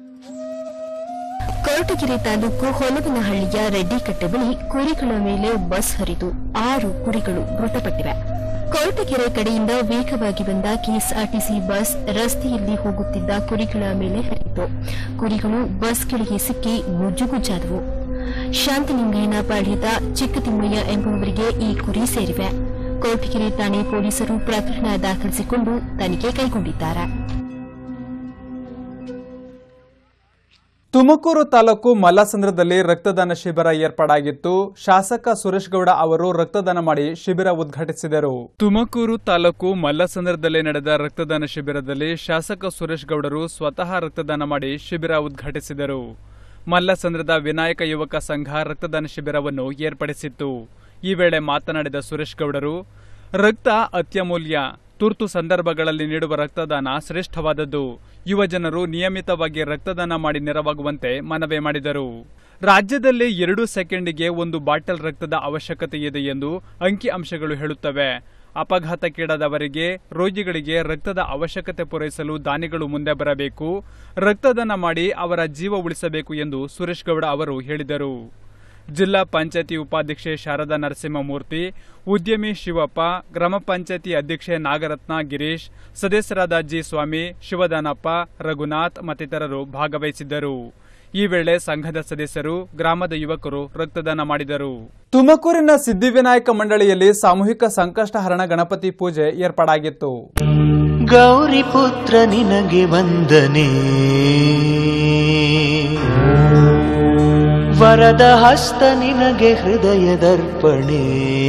S2: ಕೊರಟಗೆರೆ ತಾಲೂಕು ಹೊಲವನಹಳ್ಳಿಯ ರೆಡ್ಡಿಕಟ್ಟೆ ಬಳಿ ಕುರಿಗಳ ಮೇಲೆ ಬಸ್ ಹರಿದು ಆರು ಕುರಿಗಳು ಮೃತಪಟ್ಟಿವೆ ಕೊರಟಗೆರೆ ಕಡೆಯಿಂದ ವೇಗವಾಗಿ ಬಂದ ಕೆಎಸ್ಆರ್ಟಿಸಿ ಬಸ್ ರಸ್ತೆಯಲ್ಲಿ ಹೋಗುತ್ತಿದ್ದ ಕುರಿಗಳ ಮೇಲೆ ಹರಿಯಿತು ಕುರಿಗಳು ಬಸ್ ಕೆಳಗೆ ಸಿಕ್ಕಿ ಗುಜ್ಜುಗುಜ್ಜಾದವು ಶಾಂತಲಿಂಗಯ್ಯನ ಪಾಳ್ಯದ ಚಿಕ್ಕತಿಮ್ಮಯ್ಯ ಎಂಬುವರಿಗೆ ಈ ಕುರಿ ಸೇರಿವೆ ಕೊರಟಗೆರೆ ಠಾಣೆ ಪೊಲೀಸರು ಪ್ರಕರಣ ದಾಖಲಿಸಿಕೊಂಡು ತನಿಖೆ ಕೈಗೊಂಡಿದ್ದಾರೆ
S1: ತುಮಕೂರು ತಾಲೂಕು ಮಲ್ಲಸಂದ್ರದಲ್ಲಿ ರಕ್ತದಾನ ಶಿಬಿರ ಏರ್ಪಾಡಾಗಿತ್ತು ಶಾಸಕ ಸುರೇಶ್ ಗೌಡ ಅವರು ರಕ್ತದಾನ ಮಾಡಿ ಶಿಬಿರ ಉದ್ಘಾಟಿಸಿದರು ತುಮಕೂರು ತಾಲೂಕು ಮಲ್ಲಸಂದ್ರದಲ್ಲಿ ನಡೆದ ರಕ್ತದಾನ ಶಿಬಿರದಲ್ಲಿ ಶಾಸಕ ಸುರೇಶ್ ಗೌಡರು ಸ್ವತಃ ರಕ್ತದಾನ ಮಾಡಿ ಶಿಬಿರ ಉದ್ಘಾಟಿಸಿದರು ಮಲ್ಲಸಂದ್ರದ ವಿನಾಯಕ ಯುವಕ ಸಂಘ ರಕ್ತದಾನ ಶಿಬಿರವನ್ನು ಏರ್ಪಡಿಸಿತ್ತು ಈ ವೇಳೆ ಮಾತನಾಡಿದ ಸುರೇಶ್ ಗೌಡರು ರಕ್ತ ಅತ್ಯಮೂಲ್ಯ ತುರ್ತು ಸಂದರ್ಭಗಳಲ್ಲಿ ನೀಡುವ ರಕ್ತದಾನ ಶ್ರೇಷ್ಠವಾದದ್ದು ಯುವ ಜನರು ನಿಯಮಿತವಾಗಿ ರಕ್ತದಾನ ಮಾಡಿ ನೆರವಾಗುವಂತೆ ಮನವಿ ಮಾಡಿದರು ರಾಜ್ಯದಲ್ಲಿ ಎರಡು ಸೆಕೆಂಡಿಗೆ ಒಂದು ಬಾಟಲ್ ರಕ್ತದ ಅವಶ್ಯಕತೆ ಇದೆ ಎಂದು ಅಂಕಿ ಅಂಶಗಳು ಹೇಳುತ್ತವೆ ಅಪಘಾತಕ್ಕೀಡಾದವರಿಗೆ ರೋಗಿಗಳಿಗೆ ರಕ್ತದ ಅವಶ್ಯಕತೆ ಪೂರೈಸಲು ದಾನಿಗಳು ಮುಂದೆ ಬರಬೇಕು ರಕ್ತದಾನ ಮಾಡಿ ಅವರ ಜೀವ ಉಳಿಸಬೇಕು ಎಂದು ಸುರೇಶ್ ಗೌಡ ಅವರು ಹೇಳಿದರು ಜಿಲ್ಲಾ ಪಂಚಾಯತಿ ಉಪಾಧ್ಯಕ್ಷೆ ಶಾರದಾ ನರಸಿಂಹಮೂರ್ತಿ ಉದ್ಯಮಿ ಶಿವಪ್ಪ ಗ್ರಾಮ ಪಂಚಾಯತಿ ಅಧ್ಯಕ್ಷೆ ನಾಗರತ್ನ ಗಿರೀಶ್ ಸದಸ್ಯರಾದ ಜಿ ಸ್ವಾಮಿ ಶಿವದಾನಪ್ಪ ರಘುನಾಥ್ ಮತ್ತಿತರರು ಭಾಗವಹಿಸಿದ್ದರು ಈ ವೇಳೆ ಸಂಘದ ಸದಸ್ಯರು ಗ್ರಾಮದ ಯುವಕರು ರಕ್ತದಾನ ಮಾಡಿದರು ತುಮಕೂರಿನ ಸಿದ್ಧಿವಿನಾಯಕ ಮಂಡಳಿಯಲ್ಲಿ ಸಾಮೂಹಿಕ ಸಂಕಷ್ಟಹರಣ ಗಣಪತಿ ಪೂಜೆ ಏರ್ಪಾಡಾಗಿತ್ತು
S8: ಗೌರಿ ಪುತ್ರ ನಿನಗೆ ವಂದನೆ ವರದ ಹಸ್ತ ನಿನಗೆ ಹೃದಯದರ್ಪಣೆ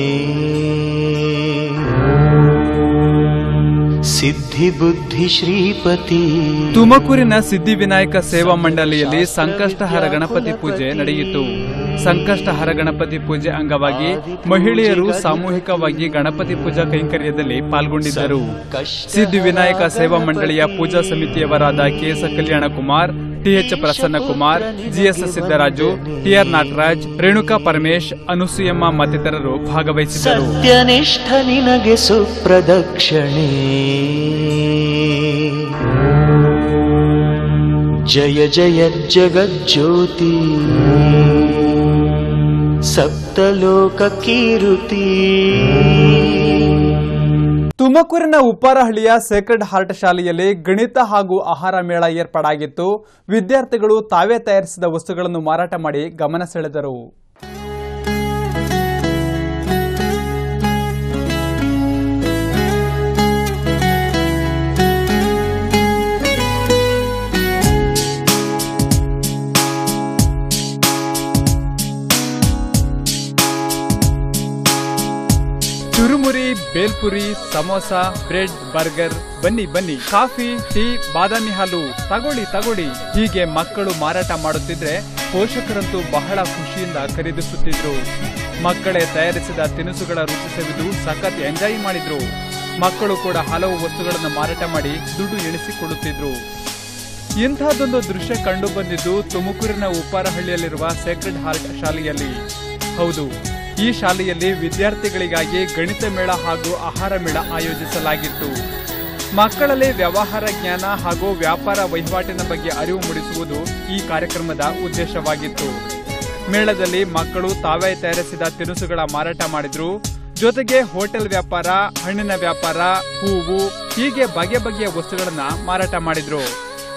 S8: ಸಿದ್ಧಿ ಬುದ್ಧಿ ಶ್ರೀಪತಿ
S1: ತುಮಕೂರಿನ ಸಿದ್ಧಿವಿನಾಯಕ ಸೇವಾ ಮಂಡಳಿಯಲ್ಲಿ ಸಂಕಷ್ಟಹರ ಗಣಪತಿ ಪೂಜೆ ನಡೆಯಿತು ಸಂಕಷ್ಟಹರ ಗಣಪತಿ ಪೂಜೆ ಅಂಗವಾಗಿ ಮಹಿಳೆಯರು ಸಾಮೂಹಿಕವಾಗಿ ಗಣಪತಿ ಪೂಜಾ ಕೈಂಕರ್ಯದಲ್ಲಿ ಪಾಲ್ಗೊಂಡಿದ್ದರು ಸಿದ್ಧಿವಿನಾಯಕ ಸೇವಾ ಮಂಡಳಿಯ ಪೂಜಾ ಸಮಿತಿಯವರಾದ KS Kalyana Kumar TH Prasanna Kumar GS Siddaraju TR Nagaraj Renuka Paramesh Anusuyamma ಮತ್ತಿತರರು ಭಾಗವಹಿಸಿದ್ದರು
S8: ಸತ್ಯನಿಷ್ಠ ನಿನಗೆ ಸುಪ್ರದಕ್ಷಿಣೆ ಜಯ ಜಯ ಜಗಜ್ಯೋತಿ ಸಪ್ತಲೋಕ ಕೀರುತಿ
S1: ತುಮಕೂರಿನ ಉಪ್ಪಾರಹಳ್ಳಿಯ ಸೇಕ್ರೆಡ್ ಹಾರ್ಟ್ ಶಾಲೆಯಲ್ಲಿ ಗಣಿತ ಹಾಗೂ ಆಹಾರ ಮೇಳ ಏರ್ಪಾಡಾಗಿತ್ತು ವಿದ್ಯಾರ್ಥಿಗಳು ತಾವೇ ತಯಾರಿಸಿದ ವಸ್ತುಗಳನ್ನು ಮಾರಾಟ ಮಾಡಿ ಗಮನ ಸೆಳೆದರು ಚುರುಮುರಿ ಬೇಲ್ಪುರಿ ಸಮೋಸ ಬ್ರೆಡ್ ಬರ್ಗರ್ ಬನ್ನಿ ಬನ್ನಿ ಕಾಫಿ ಟೀ ಬಾದಾಮಿ ಹಾಲು ತಗೊಳ್ಳಿ ತಗೊಳ್ಳಿ ಹೀಗೆ ಮಕ್ಕಳು ಮಾರಾಟ ಮಾಡುತ್ತಿದ್ರೆ ಪೋಷಕರಂತೂ ಬಹಳ ಖುಷಿಯಿಂದ ಖರೀದಿಸುತ್ತಿದ್ರು ಮಕ್ಕಳೇ ತಯಾರಿಸಿದ ತಿನಿಸುಗಳ ರುಚಿ ಸವಿದು ಸಖತ್ ಎಂಜಾಯ್ ಮಾಡಿದ್ರು ಮಕ್ಕಳು ಕೂಡ ಹಲವು ವಸ್ತುಗಳನ್ನು ಮಾರಾಟ ಮಾಡಿ ದುಡ್ಡು ಎಣಿಸಿಕೊಳ್ಳುತ್ತಿದ್ರು ಇಂತಹದೊಂದು ದೃಶ್ಯ ಕಂಡು ಬಂದಿದ್ದು ತುಮಕೂರಿನ ಉಪ್ಪಾರಹಳ್ಳಿಯಲ್ಲಿರುವ ಸೇಕ್ರೆಡ್ ಹಾರ್ಟ್ ಶಾಲೆಯಲ್ಲಿ ಹೌದು ಈ ಶಾಲೆಯಲ್ಲಿ ವಿದ್ಯಾರ್ಥಿಗಳಿಗಾಗಿ ಗಣಿತ ಮೇಳ ಹಾಗೂ ಆಹಾರ ಮೇಳ ಆಯೋಜಿಸಲಾಗಿತ್ತು ಮಕ್ಕಳಲ್ಲಿ ವ್ಯವಹಾರ ಜ್ಞಾನ ಹಾಗೂ ವ್ಯಾಪಾರ ವಹಿವಾಟಿನ ಬಗ್ಗೆ ಅರಿವು ಮೂಡಿಸುವುದು ಈ ಕಾರ್ಯಕ್ರಮದ ಉದ್ದೇಶವಾಗಿತ್ತು ಮೇಳದಲ್ಲಿ ಮಕ್ಕಳು ತಾವೇ ತಯಾರಿಸಿದ ತಿನಿಸುಗಳ ಮಾರಾಟ ಮಾಡಿದ್ರು ಜೊತೆಗೆ ಹೋಟೆಲ್ ವ್ಯಾಪಾರ ಹಣ್ಣಿನ ವ್ಯಾಪಾರ ಹೂವು ಹೀಗೆ ಬಗೆ ಬಗೆಯ ವಸ್ತುಗಳನ್ನ ಮಾರಾಟ ಮಾಡಿದ್ರು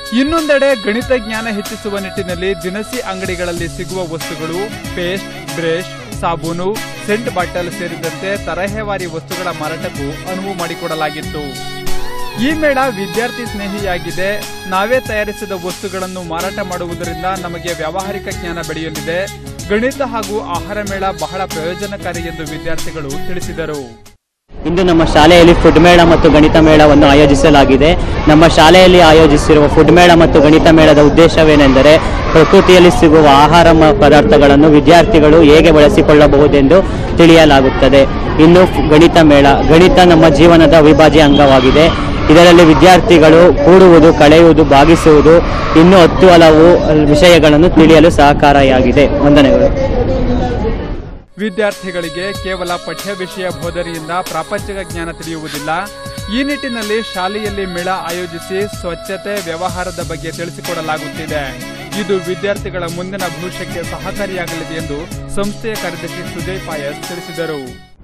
S1: ಇನ್ನೊಂದೆಡೆ ಗಣಿತ ಜ್ಞಾನ ಹೆಚ್ಚಿಸುವ ನಿಟ್ಟಿನಲ್ಲಿ ದಿನಸಿ ಅಂಗಡಿಗಳಲ್ಲಿ ಸಿಗುವ ವಸ್ತುಗಳು ಪೇಸ್ಟ್ ಬ್ರಷ್ ಸಾಬೂನು ಸೆಂಟ್ ಬಾಟಲ್ ಸೇರಿದಂತೆ ತರಹೇವಾರಿ ವಸ್ತುಗಳ ಮಾರಾಟಕ್ಕೂ ಅನುವು ಮಾಡಿಕೊಡಲಾಗಿತ್ತು ಈ ಮೇಳ ವಿದ್ಯಾರ್ಥಿ ಸ್ನೇಹಿಯಾಗಿದೆ ನಾವೇ ತಯಾರಿಸಿದ ವಸ್ತುಗಳನ್ನು ಮಾರಾಟ ಮಾಡುವುದರಿಂದ ನಮಗೆ ವ್ಯಾವಹಾರಿಕ ಜ್ಞಾನ ಬೆಳೆಯಲಿದೆ ಗಣಿತ ಹಾಗೂ ಆಹಾರ ಮೇಳ ಬಹಳ ಪ್ರಯೋಜನಕಾರಿ ಎಂದು ವಿದ್ಯಾರ್ಥಿಗಳು ತಿಳಿಸಿದರು
S9: ಇಂದು ನಮ್ಮ ಶಾಲೆಯಲ್ಲಿ ಫುಡ್ ಮೇಳ ಮತ್ತು ಗಣಿತ ಮೇಳವನ್ನು ಆಯೋಜಿಸಲಾಗಿದೆ ನಮ್ಮ ಶಾಲೆಯಲ್ಲಿ ಆಯೋಜಿಸಿರುವ ಫುಡ್ ಮೇಳ ಮತ್ತು ಗಣಿತ ಮೇಳದ ಉದ್ದೇಶವೇನೆಂದರೆ ಪ್ರಕೃತಿಯಲ್ಲಿ ಸಿಗುವ ಆಹಾರ ಮ- ಪದಾರ್ಥಗಳನ್ನು ವಿದ್ಯಾರ್ಥಿಗಳು ಹೇಗೆ ಬಳಸಿಕೊಳ್ಳಬಹುದೆಂದು ತಿಳಿಯಲಾಗುತ್ತದೆ ಇನ್ನು ಫ್- ಗಣಿತ ಮೇಳ ಗಣಿತ ನಮ್ಮ ಜೀವನದ ಅವಿಭಾಜ್ಯ ಅಂಗವಾಗಿದೆ ಇದರಲ್ಲಿ ವಿದ್ಯಾರ್ಥಿಗಳು ಕೂಡುವುದು ಕಳೆಯುವುದು ಭಾಗಿಸುವುದು ಇನ್ನೂ ಹತ್ತು ಹಲವು ವಿಷಯಗಳನ್ನು ತಿಳಿಯಲು ಸಹಕಾರಿಯಾಗಿದೆ ವಂದನೆಗಳು
S1: ವಿದ್ಯಾರ್ಥಿಗಳಿಗೆ ಕೇವಲ ಪಠ್ಯ ವಿಷಯ ಬೋಧನೆಯಿಂದ ಪ್ರಾಪಂಚಿಕ ಜ್ಞಾನ ತಿಳಿಯುವುದಿಲ್ಲ ಈ ನಿಟ್ಟಿನಲ್ಲಿ ಶಾಲೆಯಲ್ಲಿ ಮೇಳ ಆಯೋಜಿಸಿ ಸ್ವಚ್ಛತೆ ವ್ಯವಹಾರದ ಬಗ್ಗೆ ತಿಳಿಸಿಕೊಡಲಾಗುತ್ತಿದೆ ಇದು ವಿದ್ಯಾರ್ಥಿಗಳ ಮುಂದಿನ ಭವಿಷ್ಯಕ್ಕೆ ಸಹಕಾರಿಯಾಗಲಿದೆ ಎಂದು ಸಂಸ್ಥೆಯ ಕಾರ್ಯದರ್ಶಿ ಸುಜಯ್ ಪಾಯಸ್ ತಿಳಿಸಿದರು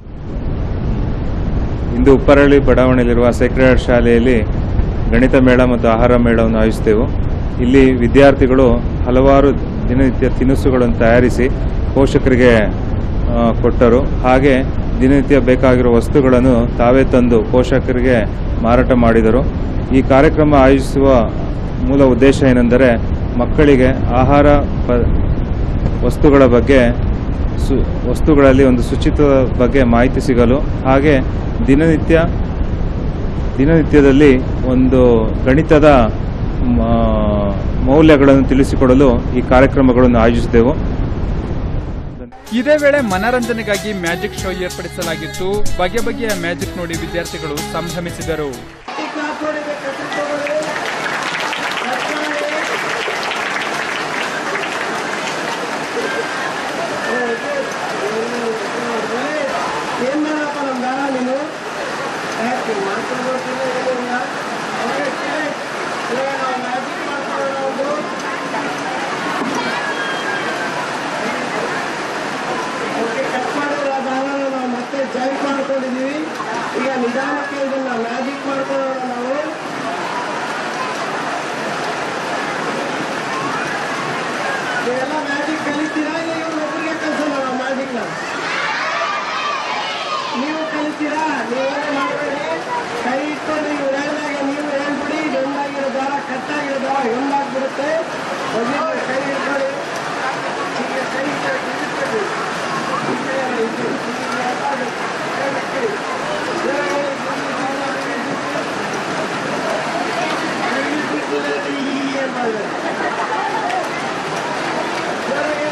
S10: ಇಂದು ಉಪ್ಪರಳ್ಳಿ ಬಡಾವಣೆಯಲ್ಲಿರುವ ಸೇಕ್ರೆಡ್ ಶಾಲೆಯಲ್ಲಿ ಗಣಿತ ಮೇಳ ಮತ್ತು ಆಹಾರ ಮೇಳವನ್ನು ಆಯೋಜಿಸಿದೆವು ಇಲ್ಲಿ ವಿದ್ಯಾರ್ಥಿಗಳು ಹಲವಾರು ದಿನನಿತ್ಯ ತಿನಿಸುಗಳನ್ನು ತಯಾರಿಸಿ ಪೋಷಕರಿಗೆ ಆ, ಕೊಟ್ಟರು ಹಾಗೆ ದಿನನಿತ್ಯ ಬೇಕಾಗಿರುವ ವಸ್ತುಗಳನ್ನು ತಾವೇ ತಂದು ಪೋಷಕರಿಗೆ ಮಾರಾಟ ಮಾಡಿದರು ಈ ಕಾರ್ಯಕ್ರಮ ಆಯೋಜಿಸುವ ಮೂಲ ಉದ್ದೇಶ ಏನೆಂದರೆ ಮಕ್ಕಳಿಗೆ ಆಹಾರ ಪ ವಸ್ತುಗಳ ಬಗ್ಗೆ ಸು ವಸ್ತುಗಳಲ್ಲಿ ಒಂದು ಶುಚಿತ್ವದ ಬಗ್ಗೆ ಮಾಹಿತಿ ಸಿಗಲು ಹಾಗೆ ದಿನನಿತ್ಯ ದಿನನಿತ್ಯದಲ್ಲಿ ಒಂದು ಗಣಿತದ ಮ- ಮೌಲ್ಯಗಳನ್ನು ತಿಳಿಸಿಕೊಡಲು ಈ ಕಾರ್ಯಕ್ರಮಗಳನ್ನು ಆಯೋಜಿಸಿದೆವು
S1: ಇದೇ ವೇಳೆ ಮನರಂಜನೆಗಾಗಿ ಮ್ಯಾಜಿಕ್ ಶೋ ಏರ್ಪಡಿಸಲಾಗಿತ್ತು ಬಗೆ ಬಗೆಯ ಮ್ಯಾಜಿಕ್ ನೋಡಿ ವಿದ್ಯಾರ್ಥಿಗಳು ಸಂಭ್ರಮಿಸಿದರು
S6: ಏನ್ ಮಾಡಪ್ಪ ನಮ್ ಬೇಡ ನೀನು ಯಾಕೆ ಮಾಡ್ಕೊಂಡು ಬರ್ತೀನಿ ಏನಿಲ್ಲ ಅವ್ರಿಗೆ ಕೇಳಿ ಇವಾಗ ನಾವು ಮ್ಯಾಜಿಕ್ ಮಾಡ್ಕೊಳ್ಳೋಣ ಒಂದು ಓಕೆ ಕಟ್ ಮಾಡಿದ್ರೆ ಆ ದಾರನ ನಾವು ಮತ್ತೆ ಜಾಯಿಂಟ್ ಮಾಡ್ಕೊಂಡಿದೀವಿ ಈಗ ನಿಧಾನಕ್ಕೆ ಇದನ್ನ ಮ್ಯಾಜಿಕ್ ಮಾಡ್ಕೊಳ್ಳೋಣ ನಾವು ನೀವೆಲ್ಲ ಮ್ಯಾಜಿಕ್ ಕಲಿತೀರಾ ಇಲ್ಲ ಇವ್ರು ಒಬ್ಬರಿಗೆ ಕಲ್ಸೋಣ ನಾವು ಮ್ಯಾಜಿಕ್ನ ನೀವು ಕಲಿತೀರಾ ನೀವೇನು ಮಾಡಬೇಡಿ ಕೈ ಇಟ್ಕೊಂಡು ನೀವು ಹೇಳಿದಾಗ ನೀವು ಹೇಳ್ಬಿಡಿ ಒಂದಾಗಿರೋ ದಾರ ಕಟ್ಟಾಗಿರೋ ದಾರ ಒಂದಾಗ್ಬಿಡುತ್ತೆ ಮೊದಲಿಗೆ ಕೈ ಇಟ್ಕೊಳ್ಳಿ ಹೀಗೆ ಕೈ ಇಟ್ಕೊಳ್ಳಿ. ಹೀಗೆ ಇದು, ಹೀಗೆ ಅದು, ಕೈ ಇಟ್ಕೊಳ್ಳಿ. ಜೋರಾಗಿ ಹೀಗೆ ಮಾಡ್ಬೇಕು. ಜೋರಾಗಿ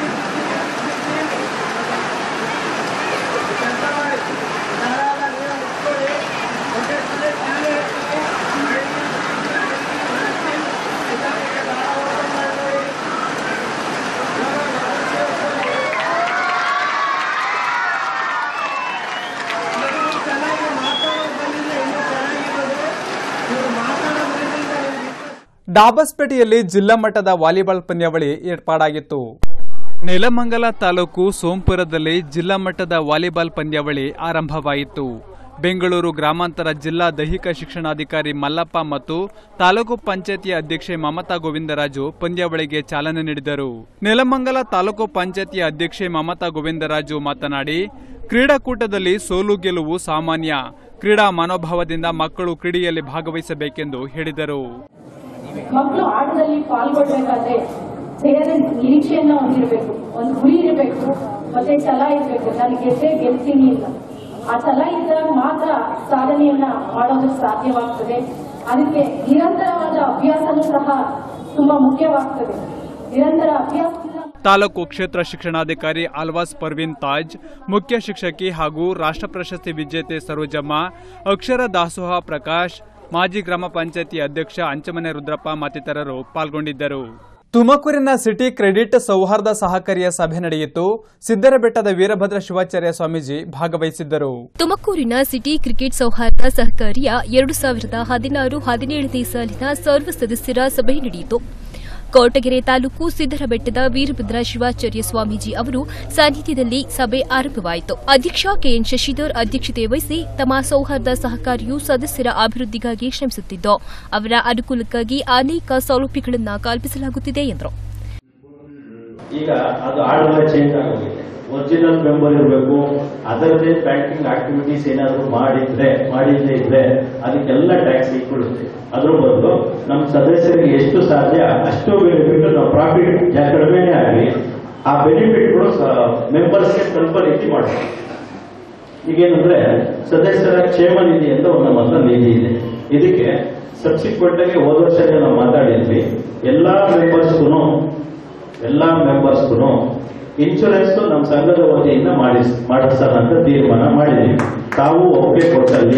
S6: ಚೆನ್ನಾಗಿ ಮಾತಾಡೋದು ಬಂದಿದ್ರೆ ಇನ್ನೂ ಚೆನ್ನಾಗಿರೋದು ಇವ್ರು ಮಾತಾಡೋದ್ರಿಂದ ನಿಮ್ಗೆ
S1: ಡಾಬಸ್ಪೇಟೆಯಲ್ಲಿ ಜಿಲ್ಲಾ ಮಟ್ಟದ ವಾಲಿಬಾಲ್ ಪಂದ್ಯಾವಳಿ ಏರ್ಪಾಡಾಗಿತ್ತು ನೆಲಮಂಗಲ ತಾಲೂಕು ಸೋಂಪುರದಲ್ಲಿ ಜಿಲ್ಲಾ ಮಟ್ಟದ ವಾಲಿಬಾಲ್ ಪಂದ್ಯಾವಳಿ ಆರಂಭವಾಯಿತು ಬೆಂಗಳೂರು ಗ್ರಾಮಾಂತರ ಜಿಲ್ಲಾ ದೈಹಿಕ ಶಿಕ್ಷಣಾಧಿಕಾರಿ ಮಲ್ಲಪ್ಪ ಮತ್ತು ತಾಲೂಕು ಪಂಚಾಯತಿಯ ಅಧ್ಯಕ್ಷೆ ಮಮತಾ ಗೋವಿಂದರಾಜು ಪಂದ್ಯಾವಳಿಗೆ ಚಾಲನೆ ನೀಡಿದರು ನೆಲಮಂಗಲ ತಾಲೂಕು ಪಂಚಾಯತಿಯ ಅಧ್ಯಕ್ಷೆ ಮಮತಾ ಗೋವಿಂದರಾಜು ಮಾತನಾಡಿ ಕ್ರೀಡಾಕೂಟದಲ್ಲಿ ಸೋಲು ಗೆಲುವು ಸಾಮಾನ್ಯ ಕ್ರೀಡಾ ಮನೋಭಾವದಿಂದ ಮಕ್ಕಳು ಕ್ರೀಡೆಯಲ್ಲಿ ಭಾಗವಹಿಸಬೇಕೆಂದು ಹೇಳಿದರು
S11: ಮಕ್ಕಳು ಆಟದಲ್ಲಿ ಪಾಲ್ಗೊಳ್ಬೇಕಾದ್ರೆ ಬೇರೆ ನಿರೀಕ್ಷೆಯನ್ನ ಹೊಂದಿರಬೇಕು ಒಂದು ಗುರಿ ಇರಬೇಕು ಮತ್ತೆ ಛಲ ಇರಬೇಕು ನಾನು ಗೆದ್ದೆ ಗೆಲ್ತೀನಿ ಅಂತ ಆ ಛಲ ಇದ್ದಾಗ ಮಾತ್ರ ಸಾಧನೆಯನ್ನ ಮಾಡೋದಕ್ಕೆ ಸಾಧ್ಯವಾಗ್ತದೆ ಅದಕ್ಕೆ ನಿರಂತರವಾದ ಅಭ್ಯಾಸನೂ ಸಹ ತುಂಬಾ ಮುಖ್ಯವಾಗ್ತದೆ ನಿರಂತರ ಅಭ್ಯಾಸದಿಂದ
S1: ತಾಲೂಕು ಕ್ಷೇತ್ರ ಶಿಕ್ಷಣಾಧಿಕಾರಿ ಅಲ್ವಾಸ್ ಪರ್ವೀನ್ ತಾಜ್ ಮುಖ್ಯ ಶಿಕ್ಷಕಿ ಹಾಗೂ ರಾಷ್ಟ್ರ ಪ್ರಶಸ್ತಿ ವಿಜೇತೆ ಸರೋಜಮ್ಮ ಅಕ್ಷರ ದಾಸೋಹ ಪ್ರಕಾಶ್ ಮಾಜಿ ಗ್ರಾಮ ಪಂಚಾಯತಿ ಅಧ್ಯಕ್ಷ ಅಂಚಮನೆ ರುದ್ರಪ್ಪ ಮತ್ತಿತರರು ಪಾಲ್ಗೊಂಡಿದ್ದರು ತುಮಕೂರಿನ ಸಿಟಿ ಕ್ರೆಡಿಟ್ ಸೌಹಾರ್ದ ಸಹಕಾರಿಯ ಸಭೆ ನಡೆಯಿತು ಸಿದ್ದರಬೆಟ್ಟದ ವೀರಭದ್ರ ಶಿವಾಚಾರ್ಯ ಸ್ವಾಮೀಜಿ ಭಾಗವಹಿಸಿದ್ದರು
S2: ತುಮಕೂರಿನ ಸಿಟಿ ಕ್ರಿಕೆಟ್ ಸೌಹಾರ್ದ ಸಹಕಾರಿಯ ಎರಡು ಸಾವಿರದ ಹದಿನಾರು ಹದಿನೇಳನೇ ಸಾಲಿನ ಸರ್ವ ಸದಸ್ಯರ ಸಭೆ ನಡೆಯಿತು ಕೋಟಗೆರೆ ತಾಲೂಕು ಸಿದ್ದರಬೆಟ್ಟದ ವೀರಭದ್ರ ಶಿವಾಚಾರ್ಯ ಸ್ವಾಮೀಜಿ ಅವರು ಸಾನ್ನಿಧ್ಯದಲ್ಲಿ ಸಭೆ ಆರಂಭವಾಯಿತು ಅಧ್ಯಕ್ಷ ಕೆಎನ್ ಶಶಿಧರ್ ಅಧ್ಯಕ್ಷತೆ ವಹಿಸಿ ತಮ್ಮ ಸೌಹಾರ್ದ ಸಹಕಾರಿಯು ಸದಸ್ಯರ ಅಭಿವೃದ್ಧಿಗಾಗಿ ಶ್ರಮಿಸುತ್ತಿದ್ದು ಅವರ ಅನುಕೂಲಕ್ಕಾಗಿ ಅನೇಕ ಸೌಲಭ್ಯಗಳನ್ನು ಕಲ್ಪಿಸಲಾಗುತ್ತಿದೆ ಎಂದರು
S12: ಈಗ ಅದು ಆರ್ಡರ್ ಚೇಂಜ್ ಆಗೋಗಿದೆ ಒರಿಜಿನಲ್ ಮೆಂಬರ್ ಇರಬೇಕು ಅದರದೇ ಬ್ಯಾಂಕಿಂಗ್ ಆಕ್ಟಿವಿಟೀಸ್ ಏನಾದರೂ ಮಾಡಿದ್ರೆ ಮಾಡಿದ್ರೆ ಇದ್ರೆ ಅದಕ್ಕೆಲ್ಲ ಟ್ಯಾಕ್ಸ್ ಇಟ್ಕೊಳ್ಳುತ್ತೆ ಅದ್ರ ಬದಲು ನಮ್ಮ ಸದಸ್ಯರಿಗೆ ಎಷ್ಟು ಸಾಧ್ಯ ಅಷ್ಟು ಬೆನಿಫಿಟ್ ನಾವು ಪ್ರಾಫಿಟ್ ಕಡಿಮೆನೇ ಆಗಲಿ ಆ ಬೆನಿಫಿಟ್ಗಳು ಮೆಂಬರ್ಸ್ಗೆ ತಲುಪೋ ರೀತಿ ಮಾಡಬೇಕು ಈಗೇನಂದ್ರೆ ಸದಸ್ಯರ ಕ್ಷೇಮ ನಿಧಿ ಅಂತ ಒಂದು ನಮ್ಮ ಹತ್ರ ನಿಧಿ ಇದೆ ಇದಕ್ಕೆ ಸಬ್ಸಿಕ್ವೆಂಟ್ ಆಗಿ ಹೋದ ವರ್ಷನೇ ನಾವು ಮಾತಾಡಿದ್ವಿ ಎಲ್ಲಾ ಮೆಂಬರ್ಸ್ಗೂ ಎಲ್ಲಾ ಮೆಂಬರ್ಸ್ಗೂ ಇನ್ಶೂರೆನ್ಸ್ ನಮ್ಮ ಸಂಘದ ವತಿಯಿಂದ ಮಾಡಿಸ್ ಮಾಡಿಸೋಣ ಅಂತ ತೀರ್ಮಾನ ಮಾಡಿದ್ವಿ ತಾವು ಒಪ್ಪಿಗೆ ಕೊಟ್ಟಲ್ಲಿ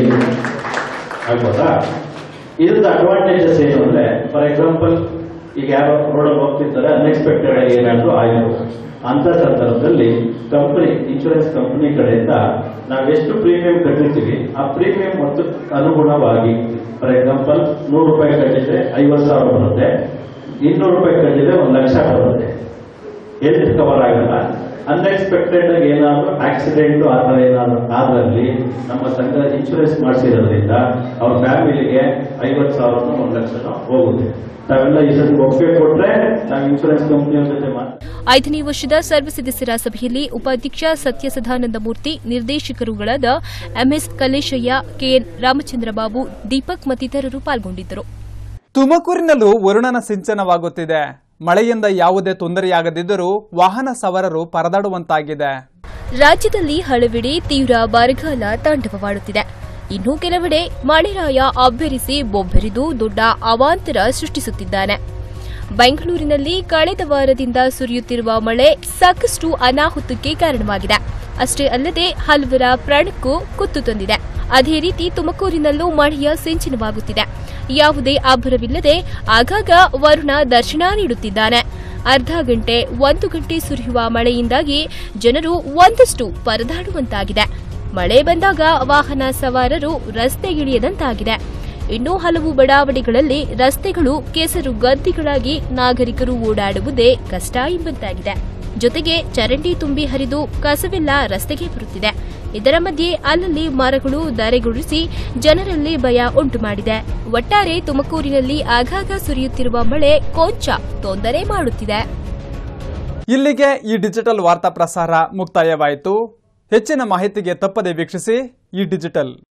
S12: ಆಗ್ಬೋದಾ ಇದ್ರದ್ದು ಅಡ್ವಾಂಟೇಜಸ್ ಏನು ಅಂದ್ರೆ ಫಾರ್ ಎಕ್ಸಾಂಪಲ್ ಈಗ ಯಾರೋ ರೋಡಲ್ಲಿ ಹೋಗ್ತಿರ್ತಾರೆ ಅನ್ಎಕ್ಸ್ಪೆಕ್ಟೆಡ್ ಆಗಿ ಏನಾದ್ರು ಆಯಿತು ಅಂತ ಸಂದರ್ಭದಲ್ಲಿ ಕಂಪನಿ ಇನ್ಶೂರೆನ್ಸ್ ಕಂಪನಿ ಕಡೆಯಿಂದ ನಾವೆಷ್ಟು ಪ್ರೀಮಿಯಂ ಕಟ್ಟಿರ್ತೀವಿ ಆ ಪ್ರೀಮಿಯಂ ಮತ್ತು ಅನುಗುಣವಾಗಿ ಫಾರ್ ಎಕ್ಸಾಂಪಲ್ ನೂರು ರೂಪಾಯಿ ಕಟ್ಟಿದ್ರೆ ಐವತ್ತು ಸಾವಿರ ಬರುತ್ತೆ ಇನ್ನೂರು ರೂಪಾಯಿ ಕಟ್ಟಿದ್ರೆ ಒಂದು ಲಕ್ಷ ಬರುತ್ತೆ ಹೆಲ್ತ್ ಕವರ್ ಆಗಲ್ಲ ಅನ್ಎಕ್ಸ್ಪೆಕ್ಟೆಡ್ ಆಗಿ ಏನಾದ್ರು ಆಕ್ಸಿಡೆಂಟ್ ಆ ಥರ ಏನಾದ್ರು ಆದಲ್ಲಿ ನಮ್ಮ ಸಂಘ ಇನ್ಶೂರೆನ್ಸ್ ಮಾಡಿಸಿರೋದ್ರಿಂದ ಅವ್ರ ಫ್ಯಾಮಿಲಿಗೆ ಐವತ್ತು ಸಾವಿರ ಒಂದು ಲಕ್ಷ ಹೋಗುತ್ತೆ ನಾವೆಲ್ಲ ಇದನ್ನು ಒಪ್ಪಿಗೆ ಕೊಟ್ರೆ ನಾವು ಇನ್ಶೂರೆನ್ಸ್ ಕಂಪ್ನಿಯ ಜೊತೆ ಮಾತ್ರ
S2: ಐದನೇ ವರ್ಷದ ಸರ್ವ ಸದಸ್ಯರ ಸಭೆಯಲ್ಲಿ ಉಪಾಧ್ಯಕ್ಷ ಸತ್ಯಸದಾನಂದ ಮೂರ್ತಿ ನಿರ್ದೇಶಕರುಗಳಾದ ಎಂಎಸ್ ಕಲೇಶಯ್ಯ ಕೆಎನ್ ರಾಮಚಂದ್ರ ಬಾಬು ದೀಪಕ್ ಮತ್ತಿತರರು ಪಾಲ್ಗೊಂಡಿದ್ದರು
S1: ತುಮಕೂರಿನಲ್ಲೂ ವರುಣನ ಸಿಂಚನವಾಗುತ್ತಿದೆ ಮಳೆಯಿಂದ ಯಾವುದೇ ತೊಂದರೆಯಾಗದಿದ್ದರೂ ವಾಹನ ಸವಾರರು ಪರದಾಡುವಂತಾಗಿದೆ
S2: ರಾಜ್ಯದಲ್ಲಿ ಹಲವೆಡೆ ತೀವ್ರ ಬರಗಾಲ ತಾಂಡವವಾಡುತ್ತಿದೆ ಇನ್ನು ಕೆಲವೆಡೆ ಮಳೆರಾಯ ಅಬ್ಬರಿಸಿ ಬೊಬ್ಬೆರಿದು ದೊಡ್ಡ ಅವಾಂತರ ಸೃಷ್ಟಿಸುತ್ತಿದ್ದಾನೆ ಬೆಂಗಳೂರಿನಲ್ಲಿ ಕಳೆದ ವಾರದಿಂದ ಸುರಿಯುತ್ತಿರುವ ಮಳೆ ಸಾಕಷ್ಟು ಅನಾಹುತಕ್ಕೆ ಕಾರಣವಾಗಿದೆ ಅಷ್ಟೇ ಅಲ್ಲದೆ ಹಲವರ ಪ್ರಾಣಕ್ಕೂ ಕುತ್ತು ತಂದಿದೆ ಅದೇ ರೀತಿ ತುಮಕೂರಿನಲ್ಲೂ ಮಳೆಯ ಸಿಂಚನವಾಗುತ್ತಿದೆ ಯಾವುದೇ ಅಬ್ಬರವಿಲ್ಲದೆ ಆಗಾಗ ವರುಣ ದರ್ಶನ ನೀಡುತ್ತಿದ್ದಾನೆ ಅರ್ಧ ಗಂಟೆ ಒಂದು ಗಂಟೆ ಸುರಿಯುವ ಮಳೆಯಿಂದಾಗಿ ಜನರು ಒಂದಷ್ಟು ಪರದಾಡುವಂತಾಗಿದೆ ಮಳೆ ಬಂದಾಗ ವಾಹನ ಸವಾರರು ರಸ್ತೆಗಿಳಿಯದಂತಾಗಿದೆ ಇನ್ನು ಹಲವು ಬಡಾವಣೆಗಳಲ್ಲಿ ರಸ್ತೆಗಳು ಕೆಸರು ಗದ್ದಿಗಳಾಗಿ ನಾಗರಿಕರು ಓಡಾಡುವುದೇ ಕಷ್ಟ ಎಂಬಂತಾಗಿದೆ ಜೊತೆಗೆ ಚರಂಡಿ ತುಂಬಿ ಹರಿದು ಕಸವೆಲ್ಲ ರಸ್ತೆಗೆ ಬರುತ್ತಿದೆ ಇದರ ಮಧ್ಯೆ ಅಲ್ಲಲ್ಲಿ ಮರಗಳು ಧರೆಗುಡಿಸಿ ಜನರಲ್ಲಿ ಭಯ ಉಂಟು ಮಾಡಿದೆ ಒಟ್ಟಾರೆ ತುಮಕೂರಿನಲ್ಲಿ ಆಗಾಗ ಸುರಿಯುತ್ತಿರುವ ಮಳೆ ಕೊಂಚ ತೊಂದರೆ ಮಾಡುತ್ತಿದೆ
S1: ಇಲ್ಲಿಗೆ ಈ ಡಿಜಿಟಲ್ ವಾರ್ತಾ ಪ್ರಸಾರ ಮುಕ್ತಾಯವಾಯಿತು ಹೆಚ್ಚಿನ ಮಾಹಿತಿಗೆ ತಪ್ಪದೆ ವೀಕ್ಷಿಸಿ ಈ ಡಿಜಿಟಲ್